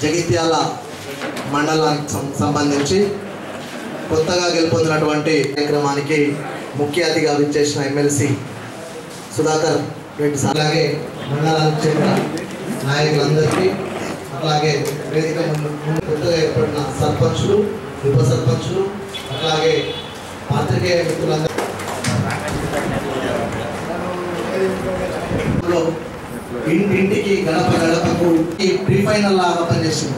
జగిత్యాల మండలానికి సం- సంబంధించి కొత్తగా గెలుపొందినటువంటి కార్యక్రమానికి ముఖ్య అతిథిగా విచ్చేసిన ఎమ్మెల్సీ సుధాకర్ రెడ్డి సార్ అలాగే మండలానికి చెందిన నాయకులందరికీ అలాగే వేదిక ముందు ముందు కొత్తగా ఏర్పడిన సర్పంచులు ఉప సర్పంచులు అట్లాగే పాత్రికేయ మిత్రులందరూ లో ఇంటింటికి గడప గడపకు ఈ ప్రీ ఫైనల్ లాగా పనిచేసింది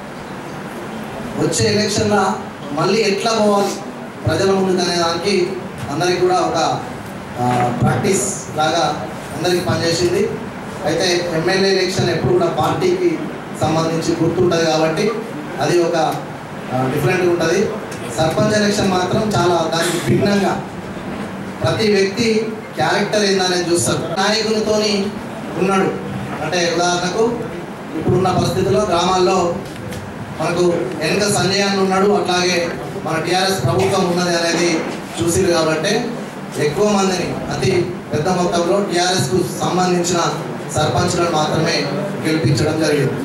వచ్చే ఎలక్షన్లో మళ్ళీ ఎట్లా పోవాలి ప్రజల ముందుకు అనే దానికి అందరికి కూడా ఒక ప్రాక్టీస్ లాగా అందరికి పనిచేసింది అయితే ఎమ్మెల్యే ఎలక్షన్ ఎప్పుడు కూడా పార్టీకి సంబంధించి గుర్తుంటుంది కాబట్టి అది ఒక డిఫరెంట్గా ఉంటుంది సర్పంచ్ ఎలక్షన్ మాత్రం చాలా దానికి భిన్నంగా ప్రతి వ్యక్తి క్యారెక్టర్ ఏందనేది చూస్తారు నాయకునితోని ఉన్నాడు అంటే ఉదాహరణకు ఇప్పుడున్న పరిస్థితుల్లో గ్రామాల్లో మనకు వెనుక సంజయ్ అన్న ఉన్నాడు అట్లాగే మన టీఆర్ఎస్ ప్రభుత్వం ఉన్నది అనేది చూసిరు కాబట్టి ఎక్కువ మందిని అతి పెద్ద మొత్తంలో టీఆర్ఎస్కు సంబంధించిన సర్పంచ్లను మాత్రమే గెలిపించడం జరిగింది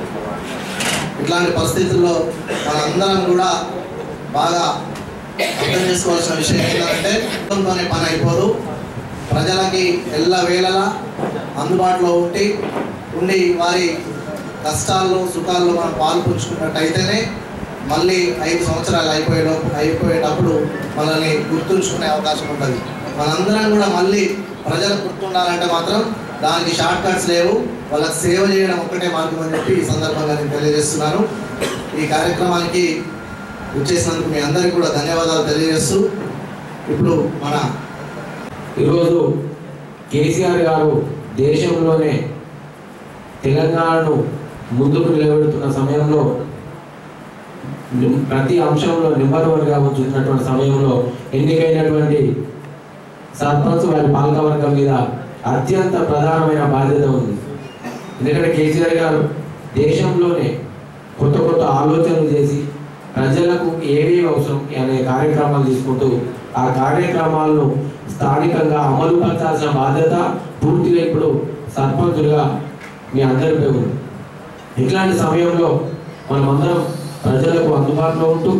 ఇట్లాంటి పరిస్థితుల్లో మనందరం కూడా బాగా అర్థం చేసుకోవాల్సిన విషయం ఏంటంటే ప్రభుత్వంతోనే పని అయిపోదు ప్రజలకి ఎల్ల వేళలా అందుబాటులో ఉండి ఉండి వారి కష్టాల్లో సుఖాల్లో మనం పాలు పుంచుకున్నట్టయితేనే మళ్ళీ ఐదు సంవత్సరాలు అయిపోయే అయిపోయేటప్పుడు మనల్ని గుర్తుంచుకునే అవకాశం ఉంటుంది మనందరం కూడా మళ్ళీ ప్రజలు గుర్తుండాలంటే మాత్రం దానికి షార్ట్ కట్స్ లేవు వాళ్ళకి సేవ చేయడం ఒక్కటే మార్గం అని చెప్పి ఈ సందర్భంగా నేను తెలియజేస్తున్నాను ఈ కార్యక్రమానికి వచ్చేసినందుకు మీ అందరికీ కూడా ధన్యవాదాలు తెలియజేస్తూ ఇప్పుడు మన ఈరోజు కేసీఆర్ గారు దేశంలోనే తెలంగాణను ముందుకు నిలబెడుతున్న సమయంలో నిమ్- ప్రతి అంశంలో నెంబర్ వన్గా ఉంచుతున్నటువంటి సమయంలో ఎన్నికైనటువంటి సర్పంచ్ వారి పాలకవర్గం మీద అత్యంత ప్రధానమైన బాధ్యత ఉంది ఎందుకంటే కేసీఆర్ గారు దేశంలోనే కొత్త కొత్త ఆలోచనలు చేసి ప్రజలకు ఏవేవి అవసరం అనే కార్యక్రమాలు తీసుకుంటూ ఆ కార్యక్రమాలను స్థానికంగా అమలు పరచాల్సిన బాధ్యత పూర్తిగా ఇప్పుడు సర్పంచులుగా మీ అందరిపై ఉంది ఇట్లాంటి సమయంలో మనమందరం ప్రజలకు అందుబాటులో ఉంటూ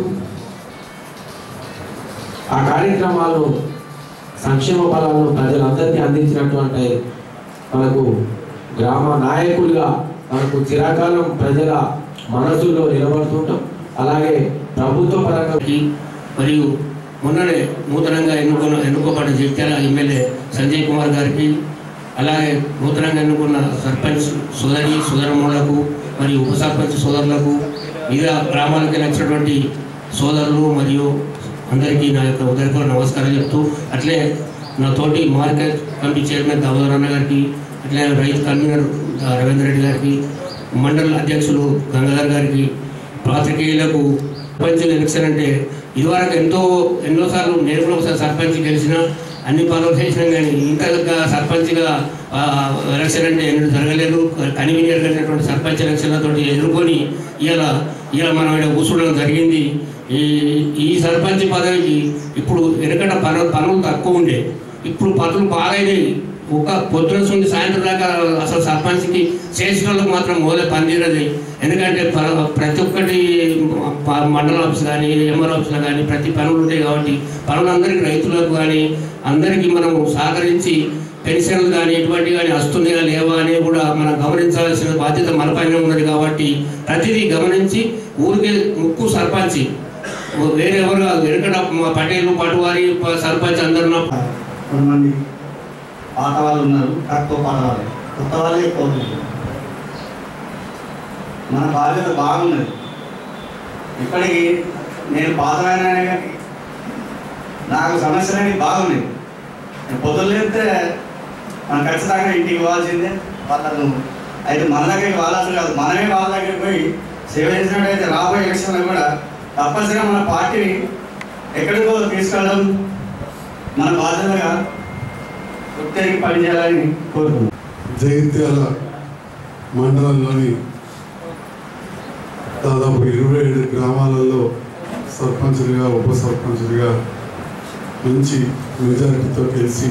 ఆ కార్యక్రమాలను సంక్షేమ ఫలాలను ప్రజలందరికీ అందించినటువంటి మనకు గ్రామ నాయకులుగా మనకు చిరకాలం ప్రజల మనసుల్లో నిలబడుతుంటాం అలాగే ప్రభుత్వ పరంగా గారికి మరియు మొన్ననే నూతనంగా ఎన్నుకున్న ఎన్నుకోబడిన జగిత్యాల ఎమ్మెల్యే సంజయ్ కుమార్ గారికి అలాగే నూతనంగా ఎన్నుకున్న సర్పంచ్ సోదరి సోదరములకు మరియు ఉప సర్పంచ్ సోదరులకు వివిధ గ్రామాలకు వచ్చినటువంటి సోదరులు మరియు అందరికీ నా యొక్క ఉదయపూర్వ నమస్కారం చెప్తూ అట్లే నా తోటి మార్కెట్ కమిటీ చైర్మన్ దామోదర్ అన్న గారికి అట్లే రైతు కన్వీనర్ ఆ, రవీంద్ర రెడ్డి గారికి మండల అధ్యక్షులు గంగాధర్ గారికి పాత్రికేయులకు సర్పంచ్ ఎలక్షన్ అంటే ఇదివరకు ఎంతో ఎన్నోసార్లు నేను కూడా ఒకసారి సర్పంచ్ గెలిచిన అన్ని పనులు చేసినాం కానీ ఇంతగా సర్పంచ్గా ఆ, ఎలక్షన్ అంటే ఎన్నడూ జరగలేదు కనివిని ఎరగనటువంటి సర్పంచ్ ఎలక్షన్లతో ఎదుర్కొని ఇలా ఇలా మనం ఇక్కడ కూర్చోవడం జరిగింది ఈ ఈ సర్పంచ్ పదవికి ఇప్పుడు వెనకట పనులు పనులు తక్కువ ఉండే ఇప్పుడు పనులు బాగైనాయి ఒక పొద్దున నుండి సాయంత్రం దాకా అసలు సర్పంచ్కి చేసిన వాళ్ళకి మాత్రం మొదలే పనిచేయదు ఎందుకంటే ప- ప్రతి ఒక్కటి ప- మండల ఆఫీస్ కానీ ఎంఆర్ ఆఫీస్లో కానీ ప్రతి పనులు ఉంటాయి కాబట్టి పనులందరికీ రైతులకు కానీ అందరికీ మనం సహకరించి పెన్షన్లు కానీ ఎటువంటి కానీ వస్తున్నాయా లేవా అని కూడా మనం గమనించాల్సిన బాధ్యత మన పైన ఉన్నది కాబట్టి ప్రతిదీ గమనించి ఊరికే ముక్కు సర్పంచి వేరే ఎవరు కాదు వెనకట మా పటేలు పటువారి ప- సర్పంచ్ అందరు ఉన్నప్పుడు కొంతమంది పాత వాళ్ళు ఉన్నారు తక్కువ పాత వాళ్ళు కొత్త వాళ్ళే ఎక్కువ ఉన్నారు మన బాధ్యత బాగున్నది ఇప్పటికీ నేను పాతమైన కానీ నాకు సమస్యలు అనేవి బాగున్నాయి నేను పొద్దులేస్తే మనం ఖచ్చితంగా ఇంటికి పోవాల్సిందే వాళ్ళను అయితే మన దగ్గరికి వాళ్ళాల్సి కాదు మనమే వాళ్ళ దగ్గరికి పోయి సేవ చేసినట్టయితే రాబోయే ఎలక్షన్లో కూడా తప్పనిసరిగా మన పార్టీని ఎక్కడికో తీసుకెళ్ళడం మన బాధ్యతగా ఉత్తరికి పనిచేయాలని కోరుతున్నాను జగిత్యాల మండలంలోని దాదాపు ఇరవై ఏడు గ్రామాలలో సర్పంచులుగా ఉప సర్పంచులుగా మంచి మెజారిటీతో గెలిచి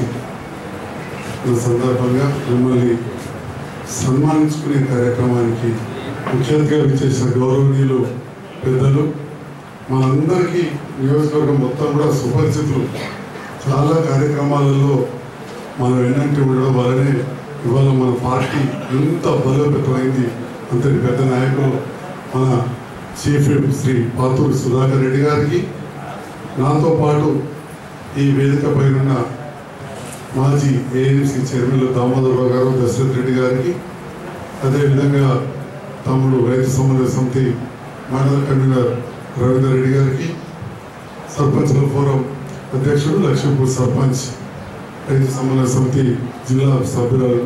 ఈ సందర్భంగా మిమ్మల్ని సన్మానించుకునే కార్యక్రమానికి ముఖ్య అతిథిగా విచ్చేసిన గౌరవనీయులు పెద్దలు మనందరికీ నియోజకవర్గం మొత్తం కూడా సుపరిచితులు చాలా కార్యక్రమాలలో మనం ఎన్నంటి ఉండడం వల్లనే ఇవాళ మన పార్టీ ఎంత బలోపేతమైంది అంతటి పెద్ద నాయకులు మన చీఫ్ విప్ శ్రీ పాతూరు సుధాకర్ రెడ్డి గారికి నాతో పాటు ఈ వేదిక పైన మాజీ ఏఎన్సీ చైర్మన్ దామోదరరావు గారు దశరథ్ రెడ్డి గారికి అదేవిధంగా తమ్ముడు రైతు సమన్వయ సమితి మండల కన్వీనర్ రవీందర్ రెడ్డి గారికి సర్పంచ్ల ఫోరం అధ్యక్షుడు లక్ష్మీపూర్ సర్పంచ్ రైతు సమన్వయ సమితి జిల్లా సభ్యురాలు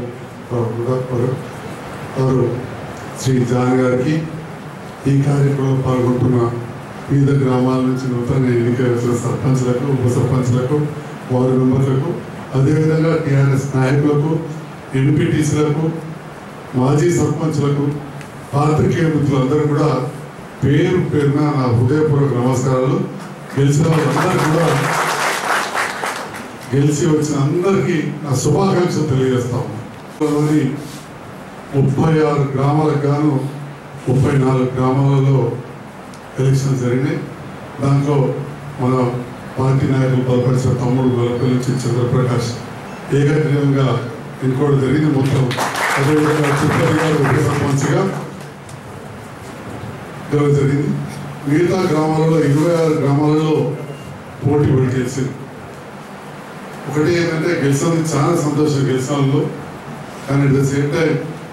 వారు శ్రీ జాన్ గారికి ఈ కార్యక్రమంలో పాల్గొంటున్న వివిధ గ్రామాల నుంచి నూతన ఎన్నికైన సర్పంచ్లకు ఉప సర్పంచ్లకు వార్డు మెంబర్లకు అదేవిధంగా టీఆర్ఎస్ నాయకులకు ఎంపీటీసీలకు మాజీ సర్పంచ్లకు పాత్రికేయ మిత్రులందరూ కూడా పేరు పేరున నా హృదయపూర్వక నమస్కారాలు గెలిచిన వాళ్ళందరూ కూడా గెలిచి వచ్చిన అందరికీ నా శుభాకాంక్షలు తెలియజేస్తాము లోని ముప్పై ఆరు గ్రామాలకు గాను ముప్పై నాలుగు గ్రామాలలో ఎలక్షన్ జరిగినాయి దాంట్లో మన పార్టీ నాయకులు బలపరిచిన తమ్ముడు గొల్లపల్లి నుంచి చంద్రప్రకాష్ ఏకగ్రీవంగా ఎన్నుకోవడం జరిగింది మొత్తం అదేవిధంగా చిత్తూరు గారు ఉప సర్పంచ్గా గెలవడం జరిగింది మిగతా గ్రామాలలో ఇరవై ఆరు గ్రామాలలో పోటీ పడి గెలిచింది ఒకటి ఏంటంటే గెలిచినందుకు చాలా సంతోషం గెలిచిన వాళ్ళు కానీ అట్ ద సేమ్ టైం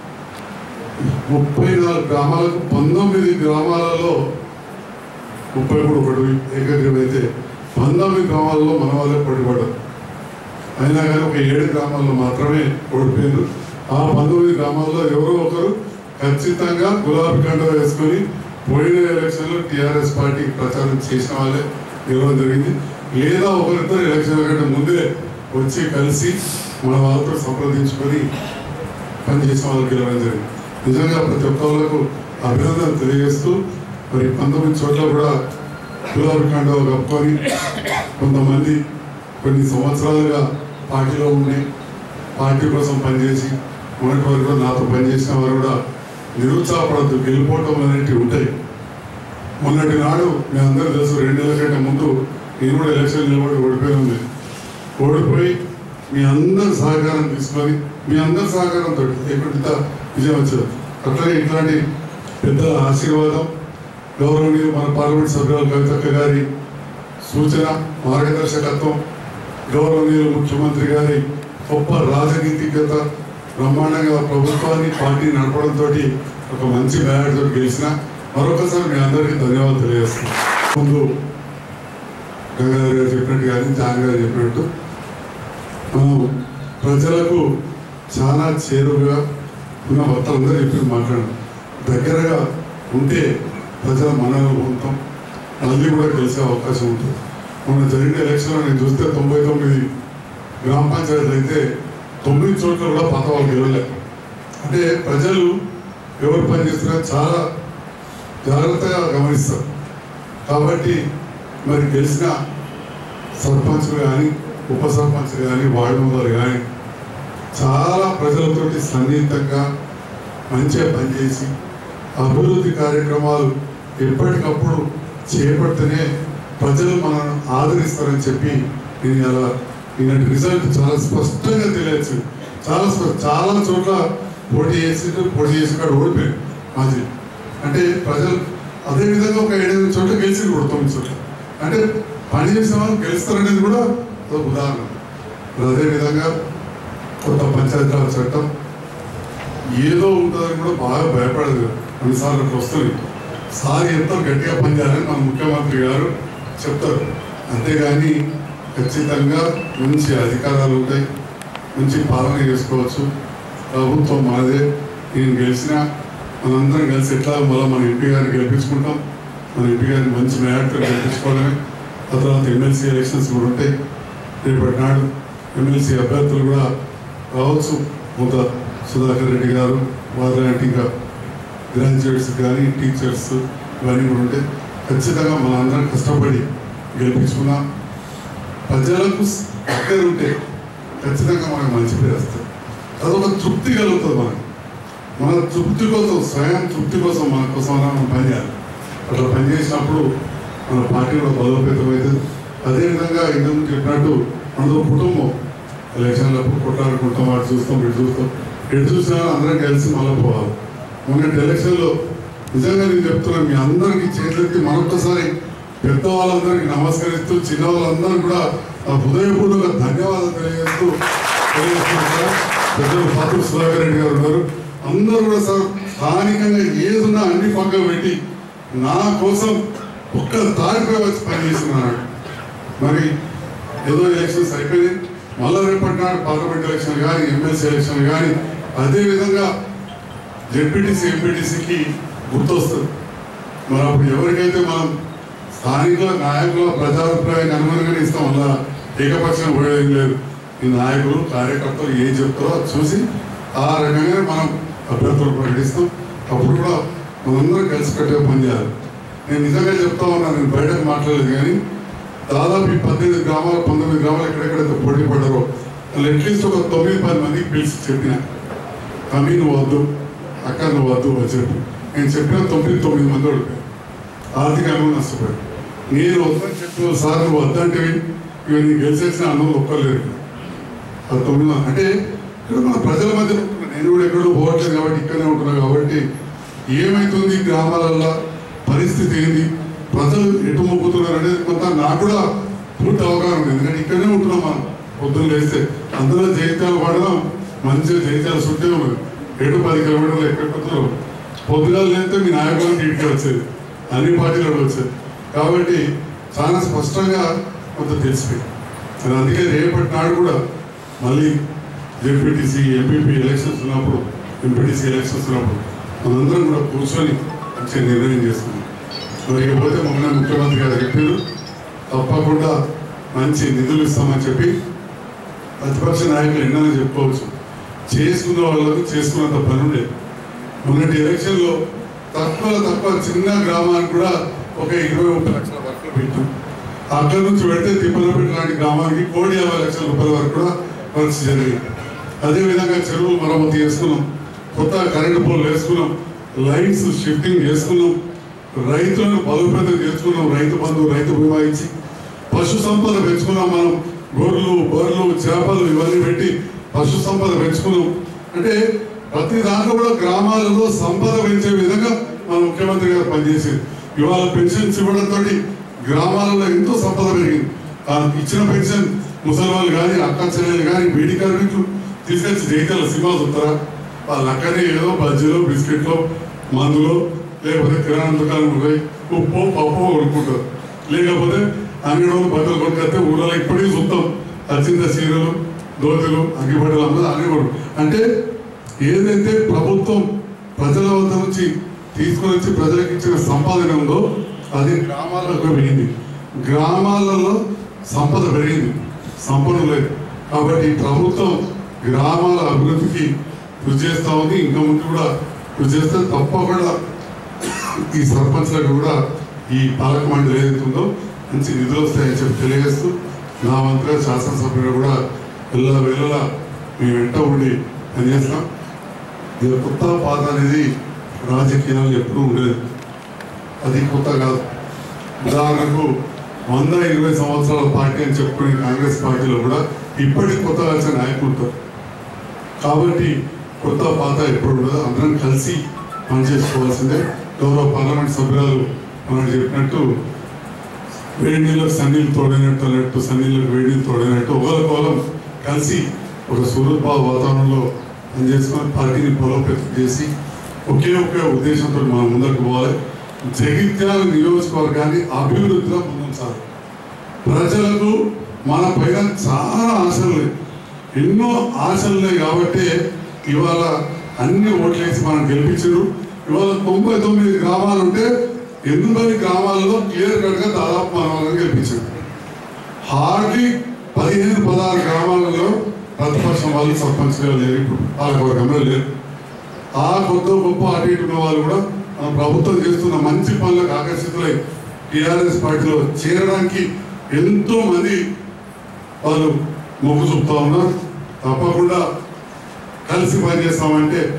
ముప్పై నాలుగు గ్రామాలకు పంతొమ్మిది గ్రామాలలో ముప్పై మూడు ఒకటి ఏకగ్రీవం అయితే పంతొమ్మిది గ్రామాలలో మన వాళ్ళే పోటీపడ్డారు అయినా కానీ ఒక ఏడు గ్రామాల్లో మాత్రమే ఓడిపోయారు ఆ పంతొమ్మిది గ్రామాల్లో ఎవరో ఒకరు ఖచ్చితంగా గులాబీ కండ వేసుకొని పోయిన ఎలక్షన్లో టీఆర్ఎస్ పార్టీ ప్రచారం చేసిన వాళ్ళే గెలవడం జరిగింది లేదా ఒకరిద్దరు ఎలక్షన్ల కంటే ముందే వచ్చి కలిసి మన వాళ్ళతో సంప్రదించుకొని పనిచేసిన వాళ్ళకి గెలవడం జరిగింది నిజంగా ప్రతి ఒక్కళ్ళకు అభినందన తెలియజేస్తూ మరి పంతొమ్మిది చోట్ల కూడా గులాబీ కండవ కప్పుకొని కొంతమంది కొన్ని సంవత్సరాలుగా పార్టీలో ఉండి పార్టీ కోసం పనిచేసి మొన్నటి వరకు కూడా నాతో పనిచేసిన వారు కూడా నిరుత్సాహపడద్దు గెలిపోవటం అనేటివి ఉంటాయి మొన్నటి నాడు మీ అందరూ తెలుసు రెండేళ్ల కంటే ముందు నేను కూడా ఎలక్షన్ నిలబడి ఓడిపోయి ఉంది ఓడిపోయి మీ అందరి సహకారం తీసుకొని మీ అందరి సహకారంతో ఎక్కడ విజయం వచ్చేది అట్లనే ఇట్లాంటి పెద్దల ఆశీర్వాదం గౌరవనీయులు మన పార్లమెంట్ సభ్యురాలు కవితక్క గారి సూచన మార్గదర్శకత్వం గౌరవనీయులు ముఖ్యమంత్రి గారి గొప్ప రాజనీతిజ్ఞత బ్రహ్మాండంగా ప్రభుత్వాన్ని పార్టీ నడపడంతో ఒక మంచి మేడతో గెలిచిన మరొకసారి మీ అందరికీ ధన్యవాదాలు తెలియజేస్తున్నాను ముందు గంగాధర్ గారు చెప్పినట్టు కానీ జాన్ గారు చెప్పినట్టు మనం ప్రజలకు చాలా చేరువుగా ఉన్న భర్తలందరూ చెప్పి మాట్లాడు దగ్గరగా ఉంటే ప్రజల మనలో ఉంటాం మళ్ళీ కూడా గెలిచే అవకాశం ఉంటుంది మొన్న జరిగిన ఎలక్షన్లో నేను చూస్తే తొంభై తొమ్మిది గ్రామ పంచాయతీలు అయితే తొమ్మిది చోట్ల కూడా పాత వాళ్ళు గెలవలే అంటే ప్రజలు ఎవరు పనిచేస్తున్నారో చాలా జాగ్రత్తగా గమనిస్తారు కాబట్టి మరి గెలిచిన సర్పంచ్లు కానీ ఉప సర్పంచ్లు కానీ వార్డు మెంబర్లు కానీ చాలా ప్రజలతోటి సన్నిహితంగా మంచిగా పనిచేసి అభివృద్ధి కార్యక్రమాలు ఎప్పటికప్పుడు చేపడితేనే ప్రజలు మనల్ని ఆదరిస్తారని చెప్పి నేను అలా ఈనాటి రిజల్ట్ చాలా స్పష్టంగా తెలియచ్చు చాలా స్ప- చాలా చోట్ల పోటీ చేసి పోటీ చేసి కాడ ఓడిపోయారు మాజీ అంటే ప్రజలు అదే విధంగా ఒక ఏడెనిమిది చోట్ల గెలిచి కూడా తొమ్మిది చోట్ల అంటే పని చేసిన వాళ్ళు గెలుస్తారనేది కూడా ఒక ఉదాహరణ మరి అదే విధంగా కొత్త పంచాయతీరాజ్ చట్టం ఏదో ఉంటుందని కూడా బాగా భయపడదు కొన్నిసార్లు అట్లా వస్తుంది సార్ ఎంతో గట్టిగా పనిచేయాలని మన ముఖ్యమంత్రి గారు చెప్తారు అంతేగాని ఖచ్చితంగా మంచి అధికారాలు ఉంటాయి మంచి పాలన చేసుకోవచ్చు ప్రభుత్వం మనదే నేను గెలిచినా మనందరం కలిసి ఎట్లా మళ్ళీ మన ఎంపీ గారిని గెలిపించుకుంటాం మన ఎంపీ గారిని మంచి మేయర్తో గెలిపించుకోవడమే ఆ తర్వాత ఎమ్మెల్సీ ఎలక్షన్స్ కూడా ఉంటాయి రేపటి నాడు ఎమ్మెల్సీ అభ్యర్థులు కూడా రావచ్చు మూత సుధాకర్ రెడ్డి గారు వారు లాంటి ఇంకా గ్రాడ్యుయేట్స్ కానీ టీచర్స్ ఇవన్నీ కూడా ఉంటే ఖచ్చితంగా మన అందరం కష్టపడి గెలిపించుకున్నాం ప్రజలకు దగ్గర ఉంటే ఖచ్చితంగా మనకు మంచి పేరు వస్తుంది అదొక తృప్తి కలుగుతుంది మనకు మన తృప్తి కోసం స్వయం తృప్తి కోసం మన కోసం మనం పనిచేయాలి అట్లా పనిచేసినప్పుడు మన పార్టీ కూడా బలోపేతం అవుతుంది అదేవిధంగా ఇంతకు చెప్పినట్టు మనతో కుటుంబం ఎలక్షన్లప్పుడు కొట్లాడుకుంటాం వాడు చూస్తాం ఇటు చూస్తాం ఎటు చూసినా అందరం కలిసి మళ్ళీ పోవాలి మొన్నటి ఎలక్షన్లో నిజంగా నేను చెప్తున్నాను మీ అందరికీ చేతులెత్తి మరొకసారి పెద్దవాళ్ళందరికీ నమస్కరిస్తూ చిన్న వాళ్ళందరూ కూడా నా హృదయపూర్వక ధన్యవాదాలు తెలియజేస్తూ తెలియజేస్తున్నాను సార్. పెద్దలు పాత్ర సుధాకర్ రెడ్డి గారు ఉన్నారు అందరూ కూడా సార్ స్థానికంగా ఏదున్నా అన్ని పక్కన పెట్టి నా కోసం ఒక్క తారీఖు వచ్చి పనిచేస్తున్నాడు మరి ఏదో ఎలక్షన్స్ అయిపోయినాయి మళ్ళా రేపటి నాడు పార్లమెంట్ ఎలక్షన్ కానీ ఎమ్మెల్సీ ఎలక్షన్ కానీ అదేవిధంగా జెడ్పీటీసీ ఎంపీటీసీకి గుర్తొస్తుంది మరి అప్పుడు ఎవరికైతే మనం స్థానిక నాయకుల ప్రజాభిప్రాయాన్ని అనుగుణంగానే ఇస్తాం అలా ఏకపక్షం పోయేది లేదు ఈ నాయకులు కార్యకర్తలు ఏం చెప్తారో అది చూసి ఆ రకంగానే మనం అభ్యర్థులు ప్రకటిస్తాం అప్పుడు కూడా మనందరం కలిసికట్టుగా పనిచేయాలి నేను నిజంగా చెప్తా ఉన్నాను నేను బయటకు మాట్లాడలేదు కానీ దాదాపు ఈ పద్దెనిమిది గ్రామాలు పంతొమ్మిది గ్రామాలు ఎక్కడెక్కడైతే పోటీ పడ్డారో వాళ్ళు అట్లీస్ట్ ఒక తొమ్మిది పది మందికి పిలిచి చెప్పిన తమ్మి నువ్వు వద్దు అక్క నువ్వు వద్దు అని చెప్పి నేను చెప్పిన తొమ్మిది తొమ్మిది మంది ఓడిపోయారు ఆర్థికంగా నష్టపోయారు నేను వద్దని చెప్పిన సార్ నువ్వు వద్దంటే ఇక నీకు గెలిచేసిన అన్నం ఒక్కలేరు ఆ తొమ్మిది మంది అంటే ఇక్కడ మన ప్రజల మధ్య ఉంటున్నా. నేను కూడా ఎక్కడో పోవట్లేదు కాబట్టి ఇక్కడనే ఉంటున్నా కాబట్టి ఏమైతుంది గ్రామాలలో పరిస్థితి ఏంది ప్రజలు ఎటు మొక్కుతున్నారు అనేది కొంత నాకు కూడా పూర్తి అవగాహన ఉంది ఎందుకంటే ఇక్కడనే ఉంటున్నాం మనం పొద్దున్న లేస్తే అందులో జైత్యాలు పడదాం మంచిగా జైత్యాల చుట్టే ఉన్నది ఎటు పది కిలోమీటర్లు ఎక్కడ పోతున్నారు పొద్దుగాలు లేస్తే మీ నాయకులకు ఇంటికి వచ్చేది అన్ని పార్టీలు వచ్చేది కాబట్టి చాలా స్పష్టంగా కొంత తెలిసిపోయింది మరి అందుకే రేపటి నాడు కూడా మళ్ళీ జెడ్పీటీసీ ఎంపీపీ ఎలక్షన్స్ ఉన్నప్పుడు ఎంపీటీసీ ఎలక్షన్స్ ఉన్నప్పుడు మనందరం కూడా కూర్చొని మంచి నిర్ణయం చేసుకున్నాం మరి ఇకపోతే మొన్న ముఖ్యమంత్రి గారు చెప్పారు తప్పకుండా మంచి నిధులు ఇస్తామని చెప్పి ప్రతిపక్ష నాయకులు ఎన్నో చెప్పుకోవచ్చు చేసుకున్న వాళ్ళకు చేసుకున్నంత పని ఉండేది మొన్నటి ఎలక్షన్లో తక్కువ తక్కువ చిన్న గ్రామానికి కూడా ఒక ఇరవై ముప్పై లక్షల వర్కులు పెట్టాం అక్కడి నుంచి పెడితే తిప్పలపేట లాంటి గ్రామానికి కోటి యాభై లక్షల రూపాయల వరకు కూడా వర్క్స్ జరిగాయి అదేవిధంగా చెరువులు మరమ్మతు చేసుకున్నాం కొత్త కరెంటు పోల్ వేసుకున్నాం లైన్స్ షిఫ్టింగ్ చేసుకున్నాం రైతులను బలోపేతం చేసుకున్నాం రైతు బంధు రైతు బీమా ఇచ్చి పశు సంపద పెంచుకున్నాం మనం గొర్రెలు బర్రెలు చేపలు ఇవన్నీ పెట్టి పశు సంపద పెంచుకున్నాం అంటే ప్రతి దాంట్లో కూడా గ్రామాలలో సంపద పెంచే విధంగా మన ముఖ్యమంత్రి గారు పనిచేసేది ఇవాళ పెన్షన్స్ ఇవ్వడంతో గ్రామాలలో ఎంతో సంపద పెరిగింది ఆ ఇచ్చిన పెన్షన్ ముసలి వాళ్ళు కానీ అక్క చెల్లెలు కానీ బీడీ కార్మికులు తీసుకొచ్చి జైతాల సినిమా చూస్తారా వాళ్ళ అక్కనే ఏదో బజ్జీలో బిస్కెట్లో మందులో లేకపోతే కిరాణా దుకాణం పోయి ఉప్పు పప్పు కొనుక్కుంటారు లేకపోతే అంగడిలో బట్టలు కొనుక్కొస్తే ఊళ్ళో ఇప్పటికీ చూస్తాం అచ్చింద చీరలు దోతులు అగ్గిబట్టలు అమ్మదు అన్ని కొను అంటే ఏదైతే ప్రభుత్వం ప్రజల వద్ద నుంచి తీసుకొని వచ్చి ప్రజలకు ఇచ్చిన సంపాదన ఉందో అది గ్రామాలకు పెరిగింది గ్రామాలలో సంపద పెరిగింది సంపద లేదు కాబట్టి ప్రభుత్వం గ్రామాల అభివృద్ధికి కృషి చేస్తా ఉంది ఇంకా ముందు కూడా కృషి చేస్తే తప్పకుండా ఈ సర్పంచ్లకు కూడా ఈ పాలక మండలి ఏదైతే ఉందో మంచి నిధులు వస్తాయని చెప్పి తెలియజేస్తూ నా వంతుగా శాసనసభ్యులు కూడా వెళ్ళ వెళ్ళ మీ వెంట ఉండి పనిచేస్తాం ఇది కొత్త పాత అనేది రాజకీయాలు ఎప్పుడూ ఉండేది అది కొత్త కాదు ఉదాహరణకు వంద ఇరవై సంవత్సరాల పార్టీ అని చెప్పుకునే కాంగ్రెస్ పార్టీలో కూడా ఇప్పటికి కొత్తగా వచ్చిన నాయకులు ఉంటారు కాబట్టి కొత్త పాత ఎప్పుడు ఉండదు అందరం కలిసి పనిచేసుకోవాల్సిందే గౌరవ పార్లమెంట్ సభ్యురాలు మనం చెప్పినట్టు వేడి నీళ్ళకు సన్నీళ్ళు తోడినట్టు అన్నట్టు సన్నీళ్ళకు వేడి నీళ్ళు తోడినట్టు ఒకరికొకరం కలిసి ఒక సూరత్భావ వాతావరణంలో పనిచేసుకొని పార్టీని బలోపేతం చేసి ఒకే ఒకే ఉద్దేశంతో మనం ముందుకు పోవాలి జగిత్యాల నియోజకవర్గాన్ని అభివృద్ధిలో ముందుంచాలి ప్రజలకు మన పైన చాలా ఆశలు ఉన్నాయి ఎన్నో ఆశలు ఉన్నాయి కాబట్టి ఇవాళ అన్ని ఓట్లేసి మనం గెలిపించారు ఇవాళ తొంభై తొమ్మిది గ్రామాలు ఉంటే ఎనిమిది గ్రామాలలో క్లియర్ కట్ గా దాదాపు మన వాళ్ళని గెలిపించారు హార్డ్లీ పదిహేను పదహారు గ్రామాలలో ప్రతిపక్షం వాళ్ళు సర్పంచ్గా లేరు ఇప్పుడు పాలకవర్గంలో లేరు ఆ కొత్త గొప్ప అటు ఇటు ఉన్న వాళ్ళు కూడా మన ప్రభుత్వం చేస్తున్న మంచి పనులకు ఆకర్షితులై టీఆర్ఎస్ పార్టీలో చేరడానికి ఎంతో మంది వాళ్ళు మొగ్గు చూపుతా ఉన్నారు తప్పకుండా కలిసి పనిచేస్తామంటే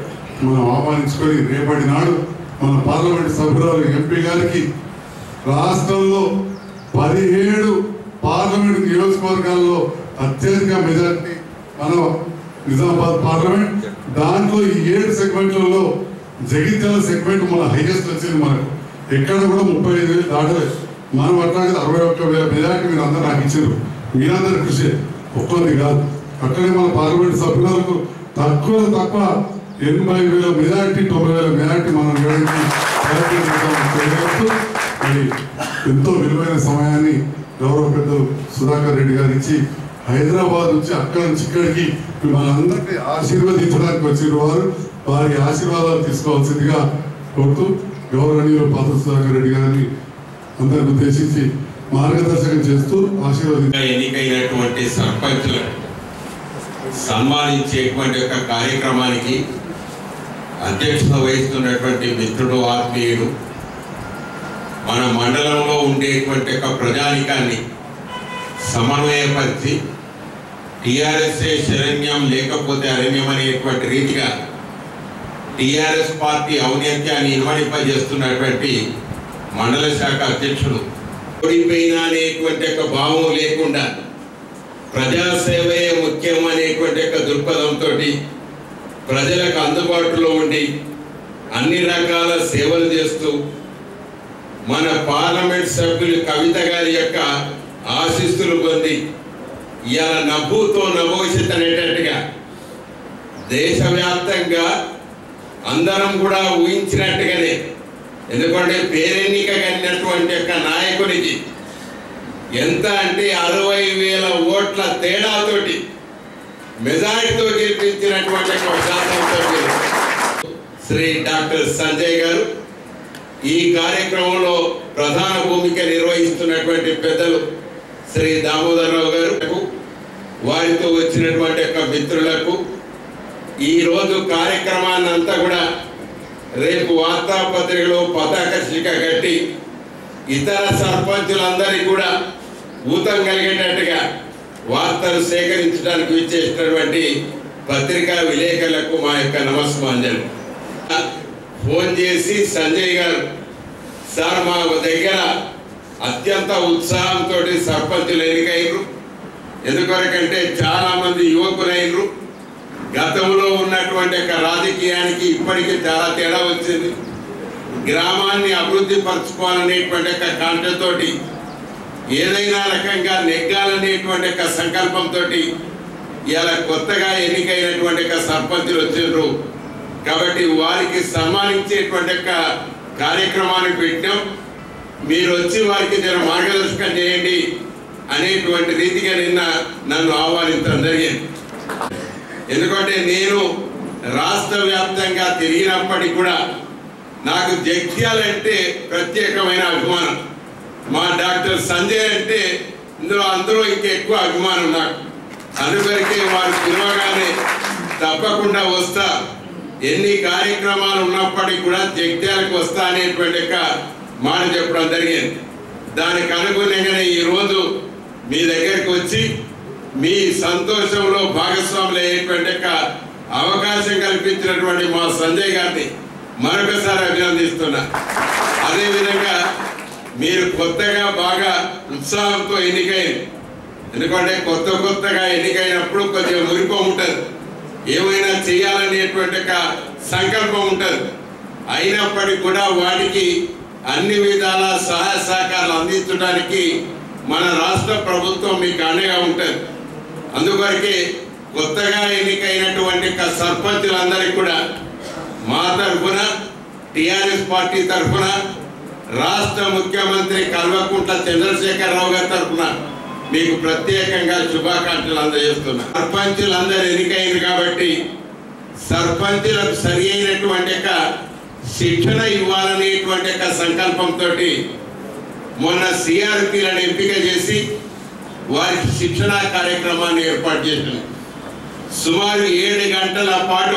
మనం ఆహ్వానించుకొని రేపటి నాడు మన పార్లమెంట్ సభ్యురాలు ఎంపీ గారికి రాష్ట్రంలో పదిహేడు పార్లమెంట్ నియోజకవర్గాల్లో అత్యధిక మెజార్టీ మన నిజామాబాద్ పార్లమెంట్ దాంట్లో ఈ ఏడు సెగ్మెంట్లలో జగిత్యాల సెగ్మెంట్ మన హైయెస్ట్ వచ్చింది మనకు ఎక్కడ కూడా ముప్పై ఐదు వేలు దాటలేదు మనం అట్లాగే అరవై ఒక్క వేల మెజార్టీ మీరు అందరూ నాకు ఇచ్చారు మీరందరి కృషి ఒక్కొంది కాదు అక్కడే మన పార్లమెంట్ సభ్యులకు తక్కువ తక్కువ ఎనభై వేల మెజార్టీ తొంభై వేల మెజార్టీ మనం ఇవ్వడానికి ప్రయత్నం చేద్దామని తెలియజేస్తూ మరి ఎంతో విలువైన సమయాన్ని గౌరవ పెద్దలు సుధాకర్ రెడ్డి గారు ఇచ్చి హైదరాబాద్ నుంచి అక్కడి నుంచి ఇక్కడికి మిమ్మల్ని అందరినీ ఆశీర్వదించడానికి వచ్చిన వారు వారి ఆశీర్వాదాలు తీసుకోవాల్సిందిగా కోరుతూ గౌరవనీయులు పాత్ర సుధాకర్ రెడ్డి గారిని అందరిని ఉద్దేశించి మార్గదర్శకం చేస్తూ ఆశీర్వదించారు ఇంకా ఎన్నికైనటువంటి సర్పంచులు సన్మానించేటువంటి ఒక కార్యక్రమానికి అధ్యక్షత వహిస్తున్నటువంటి మిత్రుడు ఆత్మీయుడు మన మండలంలో ఉండేటువంటి ఒక ప్రజానికాన్ని సమన్వయపరిచి టిఆర్ఎస్ఏ శరణ్యం లేకపోతే అరణ్యం అనేటువంటి రీతిగా టిఆర్ఎస్ పార్టీ ఔన్నత్యాన్ని ఇన్వడింపజేస్తున్నటువంటి మండల శాఖ అధ్యక్షుడు ఓడిపోయినా అనేటువంటి ఒక భావం లేకుండా ప్రజాసేవే ముఖ్యం అనేటువంటి ఒక దృక్పథంతో ప్రజలకు అందుబాటులో ఉండి అన్ని రకాల సేవలు చేస్తూ మన పార్లమెంట్ సభ్యులు కవిత గారి యొక్క ఆశీస్సులు పొంది ఇలా నవ్వుతో నభవిష్యత్ అనేటట్టుగా దేశవ్యాప్తంగా అందరం కూడా ఊహించినట్టుగానే ఎందుకంటే పేరెన్నిక కలిగినటువంటి యొక్క నాయకునికి ఎంత అంటే అరవై వేల ఓట్ల తేడాతోటి మెజారిటీతో గెలిపించినటువంటి ఒక శాసనసభ్యులు శ్రీ డాక్టర్ సంజయ్ గారు ఈ కార్యక్రమంలో ప్రధాన భూమిక నిర్వహిస్తున్నటువంటి పెద్దలు శ్రీ దామోదరరావు గారు వారితో వచ్చినటువంటి యొక్క మిత్రులకు ఈ రోజు కార్యక్రమాన్ని అంతా కూడా రేపు వార్తాపత్రికలో పతాక శిఖ కట్టి ఇతర సర్పంచులందరికీ కూడా ఊతం కలిగేటట్టుగా వార్తలు సేకరించడానికి విచ్చేసినటువంటి పత్రికా విలేకరులకు మా యొక్క నమస్మాంజలు ఫోన్ చేసి సంజయ్ గారు సార్ మా దగ్గర అత్యంత ఉత్సాహంతో సర్పంచులు ఎన్నికయ్యారు ఎందుకొరకంటే చాలా మంది యువకులైనరు గతంలో ఉన్నటువంటి యొక్క రాజకీయానికి ఇప్పటికీ చాలా తేడా వచ్చింది గ్రామాన్ని అభివృద్ధి పరచుకోవాలనేటువంటి యొక్క కాంటతోటి ఏదైనా రకంగా నెగ్గాలనేటువంటి యొక్క సంకల్పంతో ఇలా కొత్తగా ఎన్నికైనటువంటి యొక్క సర్పంచులు వచ్చిండ్రు కాబట్టి వారికి సన్మానించేటువంటి యొక్క కార్యక్రమాన్ని పెట్టాం మీరు వచ్చి వారికి జర మార్గదర్శకం చేయండి అనేటువంటి రీతిగా నిన్న నన్ను ఆహ్వానించడం జరిగింది ఎందుకంటే నేను రాష్ట్ర వ్యాప్తంగా తిరిగినప్పటికీ కూడా నాకు జగ్త్యాలంటే ప్రత్యేకమైన అభిమానం మా డాక్టర్ సంజయ్ అంటే ఇందులో అందరూ ఇంకా ఎక్కువ అభిమానం నాకు అందువరకే వారు పిలవగానే తప్పకుండా వస్తా ఎన్ని కార్యక్రమాలు ఉన్నప్పటికీ కూడా జగ్త్యాలకు వస్తా అనేటువంటి యొక్క మాట చెప్పడం జరిగింది దానికి అనుగుణంగానే ఈరోజు మీ దగ్గరికి వచ్చి మీ సంతోషంలో భాగస్వాములు అయ్యేటువంటి యొక్క అవకాశం కల్పించినటువంటి మా సంజయ్ గారిని మరొకసారి అభినందిస్తున్నా అదేవిధంగా మీరు కొత్తగా బాగా ఉత్సాహంతో ఎన్నికైంది ఎందుకంటే కొత్త కొత్తగా ఎన్నికైనప్పుడు కొద్దిగా మురిపం ఉంటుంది ఏమైనా చేయాలనేటువంటి ఒక సంకల్పం ఉంటుంది అయినప్పటికీ కూడా వాటికి అన్ని విధాల సహాయ సహకారాలు అందించడానికి మన రాష్ట్ర ప్రభుత్వం మీకు అండగా ఉంటుంది అందుకొరకే కొత్తగా ఎన్నికైనటువంటి యొక్క సర్పంచులందరికీ కూడా మా తరఫున టిఆర్ఎస్ పార్టీ తరఫున రాష్ట్ర ముఖ్యమంత్రి కల్వకుంట్ల చంద్రశేఖరరావు గారి తరఫున మీకు ప్రత్యేకంగా శుభాకాంక్షలు అందజేస్తున్నా సర్పంచులందరూ ఎన్నికైంది కాబట్టి సర్పంచులకు సరి అయినటువంటి యొక్క శిక్షణ ఇవ్వాలనేటువంటి యొక్క సంకల్పంతో మొన్న సిఆర్పిలను ఎంపిక చేసి వారికి శిక్షణా కార్యక్రమాన్ని ఏర్పాటు చేసింది సుమారు ఏడు గంటల పాటు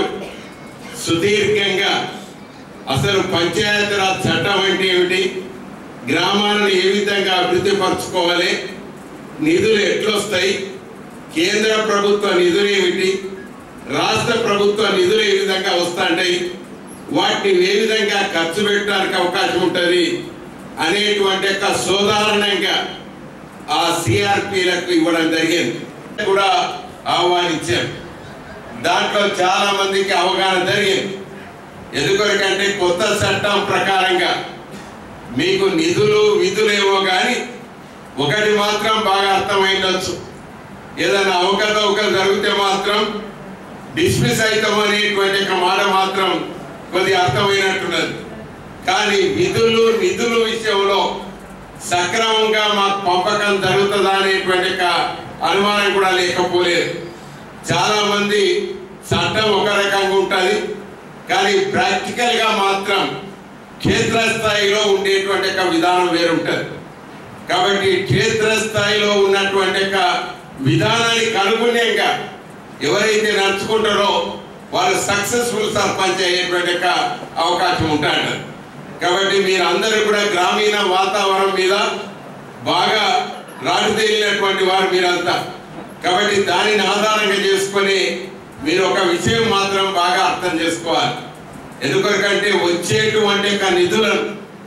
సుదీర్ఘంగా అసలు పంచాయతీరాజ్ చట్టం అంటే ఏమిటి గ్రామాలను ఏ విధంగా అభివృద్ధి పరచుకోవాలి నిధులు ఎట్లొస్తాయి కేంద్ర ప్రభుత్వ నిధులు ఏమిటి రాష్ట్ర ప్రభుత్వ నిధులు ఏ విధంగా వస్తాయి వస్తుంటాయి వాటిని ఏ విధంగా ఖర్చు పెట్టడానికి అవకాశం ఉంటుంది అనేటువంటి యొక్క సోదారణంగా ఆ సిఆర్పీలకు ఇవ్వడం జరిగింది కూడా ఆహ్వానించారు దాంట్లో చాలా మందికి అవగాహన జరిగింది ఎందుకొరకంటే కొత్త చట్టం ప్రకారంగా మీకు నిధులు విధులేవో కానీ ఒకటి మాత్రం బాగా అర్థమైండొచ్చు ఏదైనా అవకతవకలు జరిగితే మాత్రం డిస్మిస్ అవుతాం అనేటువంటి ఒక మాట మాత్రం కొద్దిగా అర్థమైనట్టున్నది కానీ విధులు నిధుల విషయంలో సక్రమంగా మాకు పంపకం జరుగుతుందా అనేటువంటి ఒక అనుమానం కూడా లేకపోలేదు చాలా మంది చట్టం ఒక రకంగా ఉంటుంది కానీ ప్రాక్టికల్ గా మాత్రం క్షేత్రస్థాయిలో ఉండేటువంటి ఒక విధానం వేరుంటుంది కాబట్టి క్షేత్రస్థాయిలో ఉన్నటువంటి ఒక విధానానికి అనుగుణ్యంగా ఎవరైతే నడుచుకుంటారో వాళ్ళు సక్సెస్ఫుల్ సర్పంచ్ అయ్యేటువంటి ఒక అవకాశం ఉంటాడు కాబట్టి మీరు అందరూ కూడా గ్రామీణ వాతావరణం మీద బాగా రాటుదేలినటువంటి వారు మీరంతా కాబట్టి దానిని ఆధారంగా చేసుకొని మీరు ఒక విషయం మాత్రం బాగా అర్థం చేసుకోవాలి ఎందుకంటే వచ్చేటువంటి ఒక నిధులను